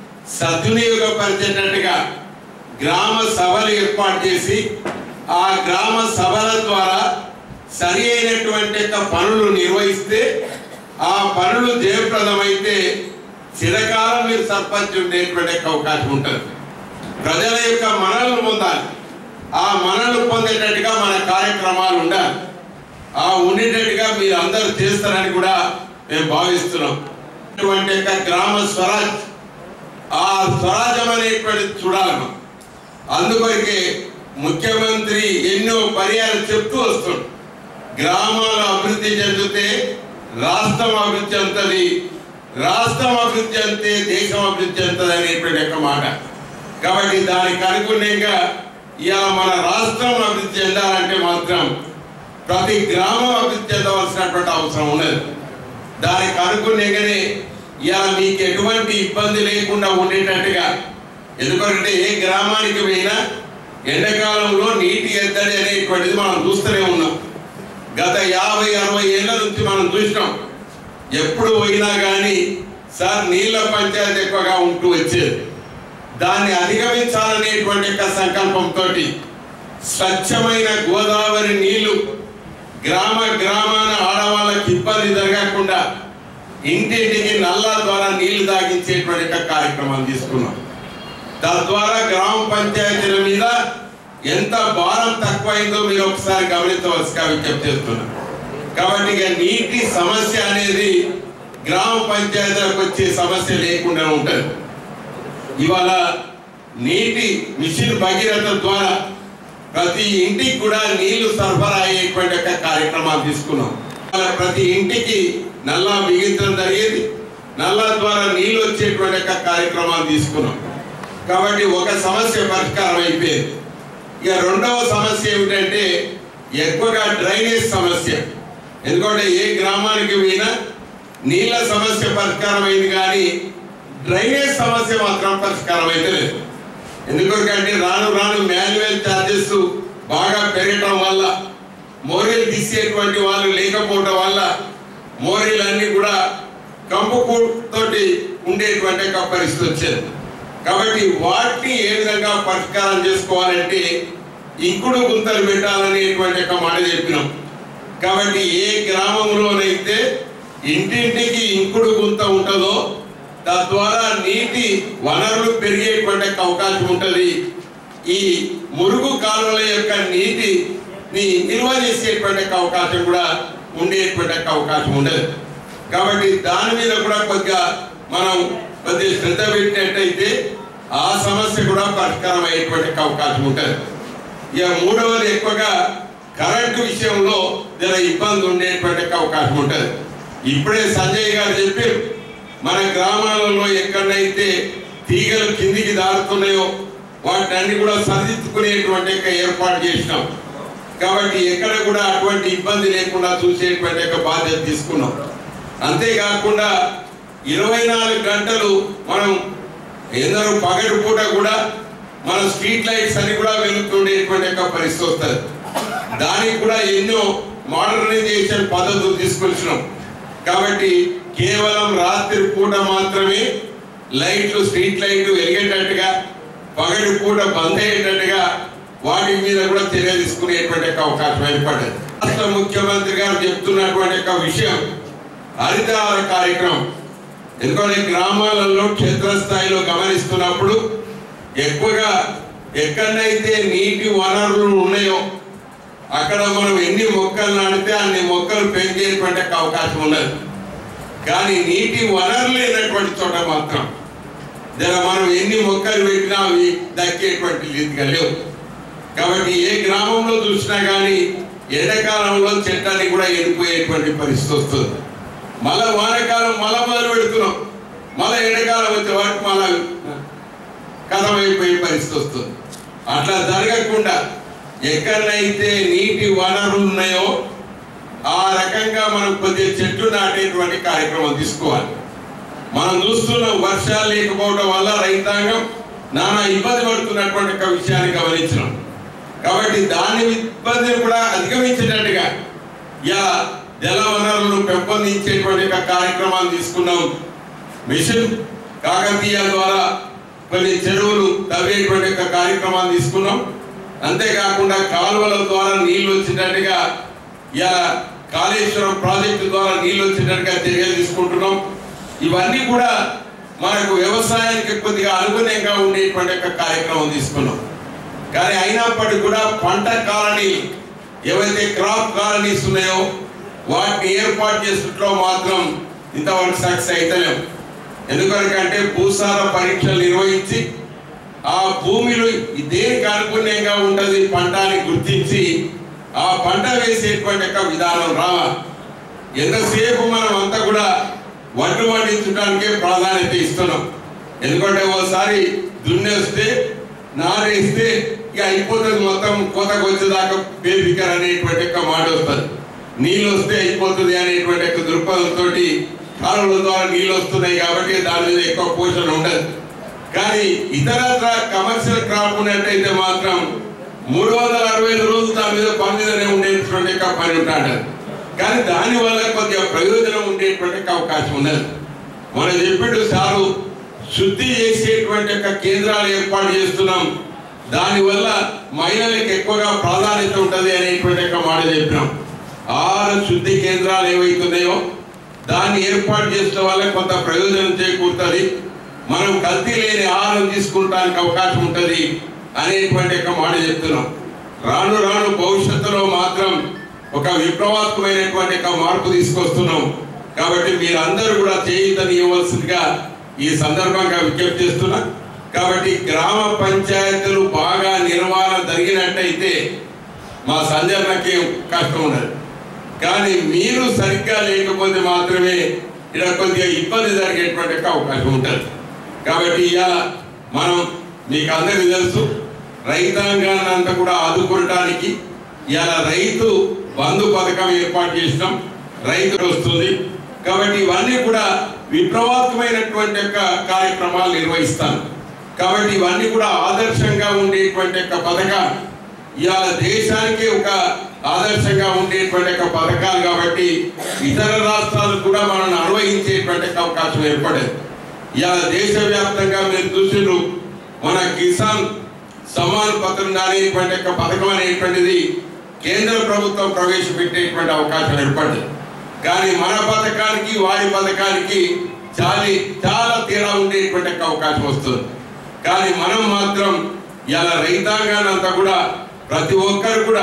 సద్వినియోగపరిచేటట్టుగా గ్రామ సభలు ఏర్పాటు చేసి ఆ గ్రామ సభల ద్వారా సరి అయినటువంటి యొక్క పనులు నిర్వహిస్తే ఆ పనులు జయప్రదమైతే చిరకాలం మీరు సర్పంచ్ ఉండేటువంటి యొక్క అవకాశం ఉంటుంది ప్రజల యొక్క మనల్ని పొందాలి ఆ మనల్ని పొందేటట్టుగా మన కార్యక్రమాలు ఉండాలి ఆ ఉండేటట్టుగా మీరు అందరూ చేస్తారని కూడా మేము భావిస్తున్నాం ఇటువంటి యొక్క గ్రామ స్వరాజ్ ఆ స్వరాజ్యం అనేటువంటిది చూడాలి మనం. అందుకొరకే ముఖ్యమంత్రి ఎన్నో పర్యాలు చెప్తూ వస్తుంది గ్రామాలు అభివృద్ధి చెందితే రాష్ట్రం అభివృద్ధి చెందుతుంది రాష్ట్రం అభివృద్ధి చెందితే దేశం అభివృద్ధి చెందుతుంది అనేటువంటి యొక్క మాట కాబట్టి దానికి అనుగుణంగా ఇవాళ మన రాష్ట్రం అభివృద్ధి చెందాలంటే మాత్రం ప్రతి గ్రామం అభివృద్ధి చెందవలసినటువంటి అవసరం ఉన్నది దానికి అనుగుణంగానే ఇవాళ మీకు ఎటువంటి ఇబ్బంది లేకుండా ఉండేటట్టుగా ఎందుకంటే ఏ గ్రామానికి పోయినా ఎండాకాలంలో నీటి ఎద్దడి అనేటువంటిది మనం చూస్తూనే ఉన్నాం గత యాభై అరవై ఏళ్ళ నుంచి మనం చూసినాం ఎప్పుడు పోయినా కానీ సార్ నీళ్ళ పంచాయతీ ఎక్కువగా ఉంటూ వచ్చేది దాన్ని అధిగమించాలనేటువంటి యొక్క సంకల్పంతో స్వచ్ఛమైన గోదావరి నీళ్లు గ్రామ గ్రామాన ఆడవాళ్ళకి ఇబ్బంది జరగకుండా ఇంటింటికి నల్లా ద్వారా నీళ్లు తాగించేటువంటి యొక్క కార్యక్రమం తీసుకున్నాం తద్వారా గ్రామ పంచాయతీల మీద ఎంత భారం తక్కువైందో మీరు ఒకసారి గమనించవలసిగా విజ్ఞప్తి చేస్తున్నాను కాబట్టి ఇక నీటి సమస్య అనేది గ్రామ పంచాయతీలకు వచ్చే సమస్య లేకుండా ఉంటుంది ఇవాళ నీటి మిషన్ భగీరథ ద్వారా ప్రతి ఇంటికి కూడా నీళ్లు సరఫరా అయ్యేటువంటి ఒక కార్యక్రమాలు తీసుకున్నాం ఇవాళ ప్రతి ఇంటికి నల్లా బిగించడం జరిగేది నల్లా ద్వారా నీళ్లు వచ్చేటువంటి ఒక కార్యక్రమాలు తీసుకున్నాం కాబట్టి ఒక సమస్య పరిష్కారం అయిపోయింది ఇక రెండవ సమస్య ఏమిటంటే ఎక్కువగా డ్రైనేజ్ సమస్య ఎందుకంటే ఏ గ్రామానికి పోయినా నీళ్ళ సమస్య పరిష్కారం అయింది కానీ డ్రైనేజ్ సమస్య మాత్రం పరిష్కారం అయితే లేదు ఎందుకంటే రాను రాను మాన్యువల్ ఛార్జెస్ బాగా పెరగటం వల్ల మోరీలు తీసేటువంటి వాళ్ళు లేకపోవడం వల్ల మోరీలు అన్ని కూడా కంపు తోటి ఉండేటువంటి ఒక పరిస్థితి వచ్చేది కాబట్టి వాటిని ఏ విధంగా పరిష్కారం చేసుకోవాలంటే ఇంకుడు గుంతలు పెట్టాలనేటువంటి ఒక మాట చెప్పినాం కాబట్టి ఏ గ్రామంలోనైతే ఇంటింటికి ఇంకుడు గుంత ఉంటుందో తద్వారా నీటి వనరులు పెరిగేటువంటి ఒక అవకాశం ఉంటుంది ఈ మురుగు కాలువల యొక్క నీటిని నిల్వ చేసేటువంటి ఒక అవకాశం కూడా ఉండేటువంటి ఒక అవకాశం ఉండదు కాబట్టి దాని మీద కూడా కొద్దిగా మనం కొద్దిగా శ్రద్ధ పెట్టినట్టయితే ఆ సమస్య కూడా పరిష్కారం అయ్యేటువంటి ఒక అవకాశం ఉంటుంది ఇక మూడవది ఎక్కువగా కరెంటు విషయంలో జర ఇబ్బంది ఉండేటువంటి ఒక అవకాశం ఉంటుంది ఇప్పుడే సంజయ్ గారు చెప్పారు మన గ్రామాలలో ఎక్కడైతే తీగలు కిందికి దారుతున్నాయో వాటిని అన్ని కూడా సరిదిద్దుకునేటువంటి ఒక ఏర్పాటు చేసినాం కాబట్టి ఎక్కడ కూడా అటువంటి ఇబ్బంది లేకుండా చూసేటువంటి ఒక బాధ్యత తీసుకున్నాం అంతేకాకుండా ఇరవై నాలుగు గంటలు మనం ఎందరో పగటి పూట కూడా మన స్ట్రీట్ లైట్స్ అన్ని కూడా వెలుగుతుండేటువంటి ఒక పరిస్థితి వస్తుంది దానికి కూడా ఎన్నో మోడర్నైజేషన్ పద్ధతులు తీసుకొచ్చినాం కాబట్టి కేవలం రాత్రి పూట మాత్రమే లైట్లు స్ట్రీట్ లైట్లు వెలిగేటట్టుగా పగటి పూట బంద్ అయ్యేటట్టుగా వాటి మీద కూడా చర్య తీసుకునేటువంటి యొక్క అవకాశం ఏర్పడ్డది రాష్ట్ర ముఖ్యమంత్రి గారు చెప్తున్నటువంటి యొక్క విషయం హరితహార కార్యక్రమం ఎందుకంటే గ్రామాలలో క్షేత్రస్థాయిలో గమనిస్తున్నప్పుడు ఎక్కువగా ఎక్కడైతే నీటి వనరులు ఉన్నాయో అక్కడ మనం ఎన్ని మొక్కలు నాటితే అన్ని మొక్కలు పెంచేటువంటి అవకాశం ఉన్నది కానీ నీటి వనరులు లేనటువంటి చోట మాత్రం జర మనం ఎన్ని మొక్కలు పెట్టినా అవి దక్కేటువంటి రీతిగా లేవు కాబట్టి ఏ గ్రామంలో చూసినా కానీ ఎండాకాలంలో చెట్లని కూడా ఎండిపోయేటువంటి పరిస్థితి వస్తుంది మళ్ళా వానకాలం మళ్ళా మొదలు పెడుతున్నాం మళ్ళా ఎండాకాలం వచ్చే వాటికి మళ్ళా కథమైపోయే పరిస్థితి వస్తుంది అట్లా జరగకుండా ఎక్కడైతే నీటి వనరులు ఉన్నాయో ఆ రకంగా మనం కొద్దిగా చెట్లు నాటేటువంటి కార్యక్రమం తీసుకోవాలి మనం చూస్తున్న వర్షాలు లేకపోవడం వల్ల రైతాంగం నానా ఇబ్బంది పడుతున్నటువంటి ఒక విషయాన్ని గమనించినాం కాబట్టి దాని ఇబ్బందిని కూడా అధిగమించేటట్టుగా ఇలా జల వనరులను పెంపొందించేటువంటి ఒక కార్యక్రమాన్ని తీసుకున్నాం మిషన్ కాకతీయ ద్వారా కొన్ని చెరువులు తవ్వేటువంటి ఒక కార్యక్రమాన్ని తీసుకున్నాం అంతేకాకుండా కాలువల ద్వారా నీళ్లు వచ్చేటట్టుగా ఇలా కాళేశ్వరం ప్రాజెక్టు ద్వారా నీళ్లు వచ్చేటట్టుగా చర్యలు తీసుకుంటున్నాం ఇవన్నీ కూడా మనకు వ్యవసాయానికి కొద్దిగా అనుగుణంగా ఉండేటువంటి ఒక కార్యక్రమం తీసుకున్నాం కానీ అయినప్పటికీ కూడా పంట కాలనీ ఏవైతే క్రాప్ కాలనీస్ ఉన్నాయో వాటిని ఏర్పాటు చేసినట్లో మాత్రం ఇంతవరకు సక్సెస్ అయితలేము ఎందుకంటే భూసార పరీక్షలు నిర్వహించి ఆ భూమిలో దేనికి అనుగుణంగా ఉంటది పంట అని గుర్తించి ఆ పంట వేసేటువంటి యొక్క విధానం రావాలి ఎంతసేపు మనం అంతా కూడా వడ్లు పండించడానికే ప్రాధాన్యత ఇస్తున్నాం ఎందుకంటే ఓసారి దున్నేస్తే నారేస్తే ఇక అయిపోతుంది మొత్తం కోతకు వచ్చేదాకా బేబికర్ అనేటువంటి యొక్క మాట వస్తుంది నీళ్ళు వస్తే అయిపోతుంది అనేటువంటి యొక్క దృక్పథంతో కాలువల ద్వారా నీళ్ళు వస్తున్నాయి కాబట్టి దాని మీద ఎక్కువ పోషణ ఉండదు కానీ ఇతరత్ర కమర్షియల్ క్రాప్ ఉన్నట్టయితే మాత్రం మూడు వందల అరవై ఐదు రోజులు దాని మీద పని మీదనే ఉండేటువంటి యొక్క పని ఉంటాడు కానీ దాని వల్ల కొద్దిగా ప్రయోజనం ఉండేటువంటి యొక్క అవకాశం ఉన్నది మనం చెప్పినట్టు సారు శుద్ధి చేసేటువంటి యొక్క కేంద్రాలు ఏర్పాటు చేస్తున్నాం దానివల్ల మహిళలకు ఎక్కువగా ప్రాధాన్యత ఉంటుంది అనేటువంటి యొక్క మాట చెప్పినాం ఆరు శుద్ధి కేంద్రాలు ఏవైతున్నాయో దాన్ని ఏర్పాటు చేసిన వల్ల కొంత ప్రయోజనం చేకూరుతుంది మనం కల్తీ లేని ఆహారం తీసుకుంటానికి అవకాశం ఉంటుంది అనేటువంటి యొక్క మాట చెప్తున్నాం రాను రాను భవిష్యత్తులో మాత్రం ఒక విప్లవాత్మకమైనటువంటి ఒక మార్పు తీసుకొస్తున్నాం కాబట్టి మీరందరూ కూడా చేయుతని ఇవ్వాల్సిందిగా ఈ సందర్భంగా విజ్ఞప్తి చేస్తున్నా కాబట్టి గ్రామ పంచాయతీలు బాగా నిర్వహణ జరిగినట్టయితే మా సంజరణకి కష్టం ఉండదు కానీ మీరు సరిగ్గా లేకపోతే మాత్రమే ఇక్కడ కొద్దిగా ఇబ్బంది జరిగేటువంటి ఒక అవకాశం ఉంటుంది కాబట్టి ఇవాళ మనం మీకు అందరికీ తెలుసు రైతాంగాన్ని అంతా కూడా ఆదుకోవడానికి ఇవాళ రైతు బంధు పథకం ఏర్పాటు చేసినాం రైతు వస్తుంది కాబట్టి ఇవన్నీ కూడా విప్లవాత్మకమైనటువంటి యొక్క కార్యక్రమాలు నిర్వహిస్తాను కాబట్టి ఇవన్నీ కూడా ఆదర్శంగా ఉండేటువంటి యొక్క పథకం ఇవాళ దేశానికి ఒక ఆదర్శంగా ఉండేటువంటి యొక్క పథకాలు కాబట్టి ఇతర రాష్ట్రాలకు కూడా మనం అన్వయించేటువంటి యొక్క అవకాశం ఏర్పడేది ఇవాళ దేశవ్యాప్తంగా మీరు చూసిండ్రు మన కిసాన్ సమాన్ పత్రం అనేటువంటి యొక్క పథకం అనేటువంటిది కేంద్ర ప్రభుత్వం ప్రవేశపెట్టేటువంటి అవకాశం ఏర్పడింది కానీ మన పథకానికి వారి పథకానికి చాలా చాలా తేడా ఉండేటువంటి యొక్క అవకాశం వస్తుంది కానీ మనం మాత్రం ఇలా రైతాంగాన్ని అంతా కూడా ప్రతి ఒక్కరు కూడా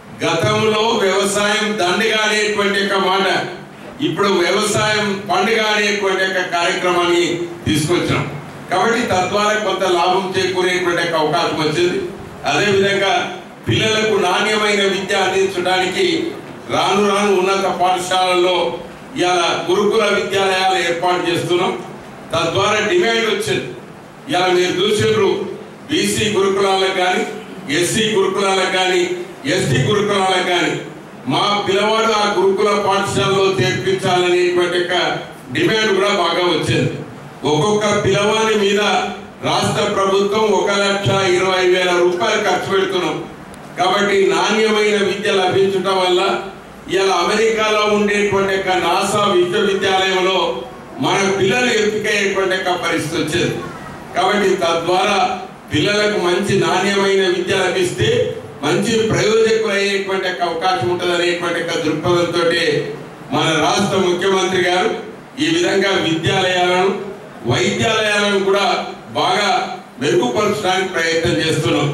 గతంలో వ్యవసాయం దండిగా అనేటువంటి యొక్క మాట ఇప్పుడు వ్యవసాయం పండుగ అనేటువంటి యొక్క కార్యక్రమాన్ని తీసుకొచ్చాం కాబట్టి తద్వారా కొంత లాభం చేకూరేటువంటి యొక్క అవకాశం వచ్చింది అదేవిధంగా పిల్లలకు నాణ్యమైన విద్య అందించడానికి రాను రాను ఉన్నత పాఠశాలల్లో ఇలా గురుకుల విద్యాలయాలు ఏర్పాటు చేస్తున్నాం తద్వారా డిమాండ్ వచ్చింది ఇలా మీరు చూసిండ్రు బీసీ గురుకులాలకు కానీ ఎస్సీ గురుకులాలకు కానీ ఎస్టీ గురుకులాలకు కానీ మా పిల్లవాడు ఆ గురుకుల పాఠశాలలో చేర్పించాలనేటువంటి యొక్క డిమాండ్ కూడా బాగా వచ్చింది ఒక్కొక్క పిల్లవాని మీద రాష్ట్ర ప్రభుత్వం ఒక లక్ష ఇరవై వేల రూపాయలు ఖర్చు పెడుతున్నాం కాబట్టి నాణ్యమైన విద్య లభించడం వల్ల ఇలా అమెరికాలో ఉండేటువంటి యొక్క నాసా విశ్వవిద్యాలయంలో మన పిల్లలు ఎంపికయ్యేటువంటి యొక్క పరిస్థితి వచ్చేది కాబట్టి తద్వారా పిల్లలకు మంచి నాణ్యమైన విద్య లభిస్తే మంచి ప్రయోజకులయ్యేటువంటి యొక్క అవకాశం ఉంటుంది అనేటువంటి యొక్క దృక్పథంతో మన రాష్ట్ర ముఖ్యమంత్రి గారు ఈ విధంగా విద్యాలయాలను వైద్యాలయాలను కూడా బాగా మెరుగుపరచడానికి ప్రయత్నం చేస్తున్నాం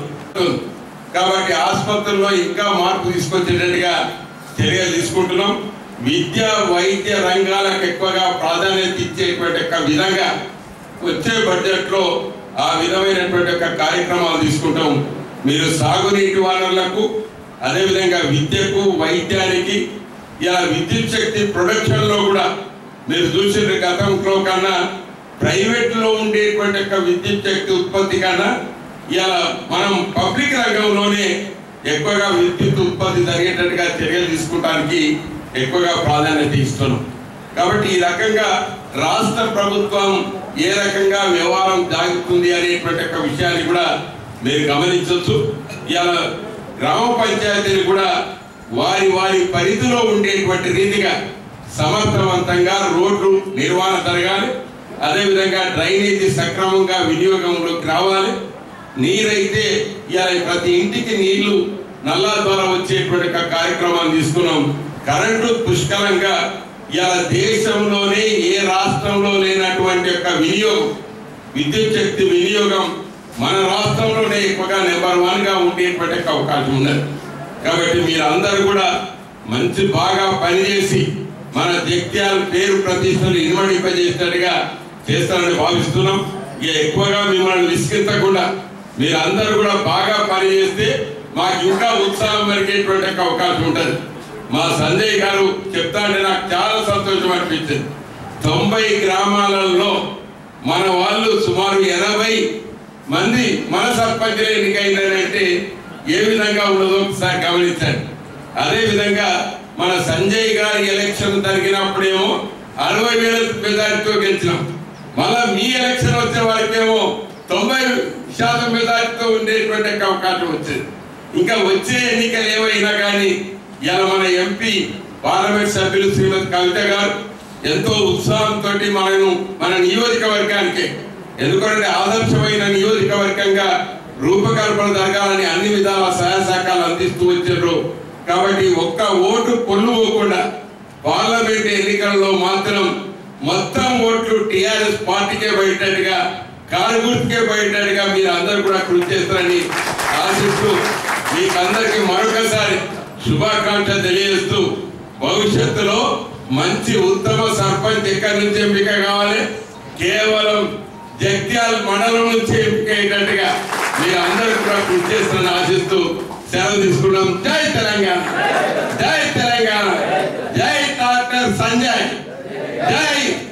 కాబట్టి ఆసుపత్రుల్లో ఇంకా మార్పు తీసుకొచ్చేటట్టుగా చర్యలు తీసుకుంటున్నాం విద్య వైద్య రంగాలకు ఎక్కువగా ప్రాధాన్యత ఇచ్చేటువంటి యొక్క విధంగా వచ్చే బడ్జెట్ లో ఆ విధమైనటువంటి యొక్క కార్యక్రమాలు తీసుకుంటాం మీరు సాగునీటి వనరులకు అదేవిధంగా విద్యకు వైద్యానికి ఇలా విద్యుత్ శక్తి ప్రొడక్షన్ లో కూడా మీరు చూసిన గతంలో కన్నా ప్రైవేట్ లో ఉండేటువంటి యొక్క విద్యుత్ శక్తి ఉత్పత్తి కన్నా ఇలా మనం పబ్లిక్ రంగంలోనే ఎక్కువగా విద్యుత్ ఉత్పత్తి జరిగేటట్టుగా చర్యలు తీసుకోవడానికి ఎక్కువగా ప్రాధాన్యత ఇస్తున్నాం కాబట్టి ఈ రకంగా రాష్ట్ర ప్రభుత్వం ఏ రకంగా వ్యవహారం జాగుతుంది అనేటువంటి ఒక విషయాన్ని కూడా మీరు గమనించవచ్చు ఇలా గ్రామ పంచాయతీలు కూడా వారి వారి పరిధిలో ఉండేటువంటి రీతిగా సమర్థవంతంగా రోడ్లు నిర్వహణ జరగాలి అదేవిధంగా డ్రైనేజీ సక్రమంగా వినియోగంలోకి రావాలి నీరైతే ఇలా ప్రతి ఇంటికి నీళ్లు నల్లా ద్వారా వచ్చేటువంటి ఒక కార్యక్రమాన్ని తీసుకున్నాం కరెంటు పుష్కలంగా ఇలా దేశంలోనే ఏ రాష్ట్రంలో లేనటువంటి యొక్క వినియోగం విద్యుత్ శక్తి వినియోగం మన రాష్ట్రంలోనే ఎక్కువగా నెంబర్ వన్ గా ఉండేటువంటి యొక్క అవకాశం ఉన్నది కాబట్టి మీరు అందరూ కూడా మంచి బాగా పనిచేసి మన జగ్త్యాల పేరు ప్రతిష్టలు ఇన్వడింపజేసినట్టుగా చేస్తారని భావిస్తున్నాం ఇక ఎక్కువగా మిమ్మల్ని విసిగించకుండా మీరు అందరూ కూడా బాగా పనిచేస్తే మాకు ఇంకా ఉత్సాహం పెరిగేటువంటి ఒక అవకాశం ఉంటుంది మా సంజయ్ గారు చెప్తా అంటే నాకు చాలా సంతోషం అనిపించింది తొంభై గ్రామాలలో మన వాళ్ళు సుమారు ఎనభై మంది మన సర్పంచులు ఎన్నికైందంటే ఏ విధంగా ఉన్నదో ఒకసారి గమనించండి అదే విధంగా మన సంజయ్ గారి ఎలక్షన్ జరిగినప్పుడేమో అరవై వేల మెజార్టీతో గెలిచినాం మళ్ళా మీ ఎలక్షన్ వచ్చే వారికేమో తొంభై శాతం మెజార్టీతో ఉండేటువంటి ఒక అవకాశం వచ్చింది ఇంకా వచ్చే ఎన్నికలు ఏమైనా కానీ ఇలా మన ఎంపీ పార్లమెంట్ సభ్యులు శ్రీమతి కవిత గారు ఎంతో ఉత్సాహంతో మనను మన నియోజకవర్గానికి ఎందుకంటే ఆదర్శమైన నియోజకవర్గంగా రూపకల్పన జరగాలని అన్ని విధాల సహాయ సహకారాలు అందిస్తూ వచ్చారు కాబట్టి ఒక్క ఓటు పొల్లు పోకుండా పార్లమెంట్ ఎన్నికల్లో మాత్రం మొత్తం ఓట్లు టిఆర్ఎస్ పార్టీకే బయటట్టుగా కారు గుర్తుకే బయటట్టుగా మీరు అందరూ కూడా కృషి చేస్తారని ఆశిస్తూ మీకు అందరికీ మరొకసారి శుభాకాంక్షలు తెలియజేస్తూ భవిష్యత్తులో మంచి ఉత్తమ సర్పంచ్ ఎక్కడి నుంచి ఎంపిక కావాలి కేవలం జగ్త్యాల మండలం నుంచి ఎంపిక అయ్యేటట్టుగా మీరు అందరూ కూడా కృషి చేస్తారని ఆశిస్తూ సెలవు తీసుకున్నాం జై తెలంగాణ జై తెలంగాణ జై డాక్టర్ సంజయ్ జై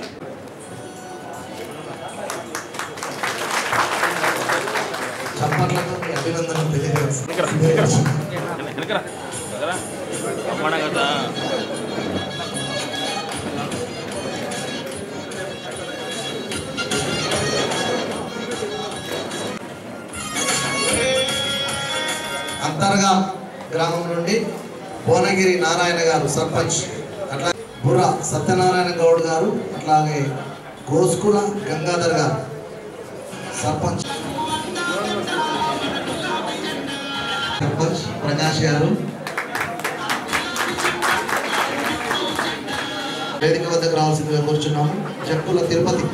చప్పట్లతో మీ అభినందనలు తెలియజేస్తాను అంతర్గా గ్రామం నుండి భువనగిరి నారాయణ గారు సర్పంచ్ అట్లా బుర్ర సత్యనారాయణ గౌడ్ గారు అట్లాగే గోస్కుల గంగాధర్ గారు సర్పంచ్ సర్పంచ్ ప్రకాష్ గారు వేదిక వద్దకు రావాల్సిందిగా కూర్చున్నాము చెప్పుల తిరుపతి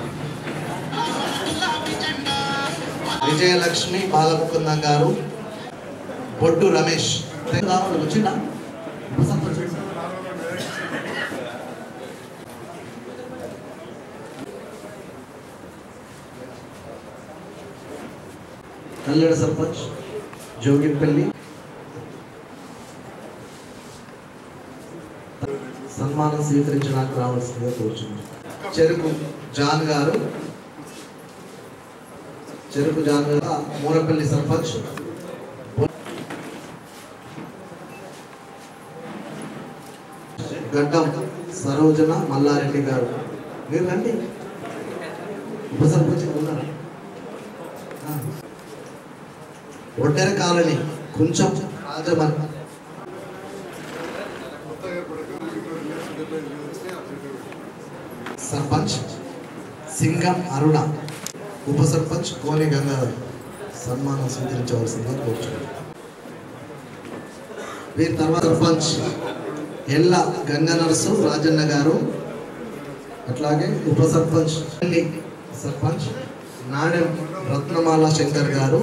విజయలక్ష్మి బాలముకుందం గారు బొడ్డు రమేష్ రావాలి వచ్చిందా కల్లెడ సర్పంచ్ జోగిపల్లి సన్మానం స్వీకరించడానికి రావాల్సిందిగా కోరుచున్నాం చెరుకు జాన్ గారు చెరుకు జాన్ గారు మూరపల్లి సర్పంచ్ గడ్డం సరోజన మల్లారెడ్డి గారు మీరు రండి ఉప సర్పంచ్ ఉన్నారా ఆ. ఒడ్డెర కాలనీ కొంచెం రాజమన్ కొత్తగా ఇప్పుడు సర్పంచ్ సింగం అరుణ ఉప సర్పంచ్ కోని గంగాధర్ సన్మానం స్వీకరించవలసిందిగా కోరుచున్నాను వీరి తర్వాత సర్పంచ్ ఎల్ల గంగా నరసు రాజన్న గారు అట్లాగే ఉప సర్పంచ్ సర్పంచ్ నాడెం రత్నమాల శంకర్ గారు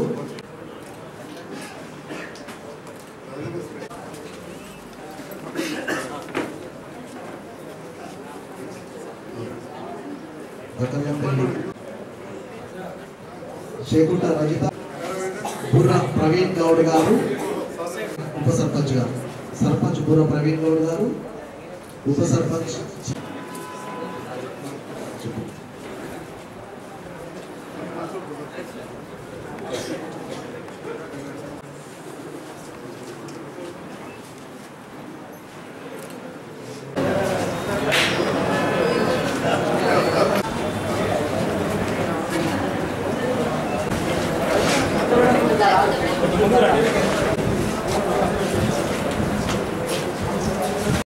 బకల్లంపల్లి షేకుంట రజిత బుర్ర ప్రవీణ్ గౌడ్ గారు ఉప సర్పంచ్ గారు సర్పంచ్ బుర్ర ప్రవీణ్ గౌడ్ గారు ఉప సర్పంచ్ ముందర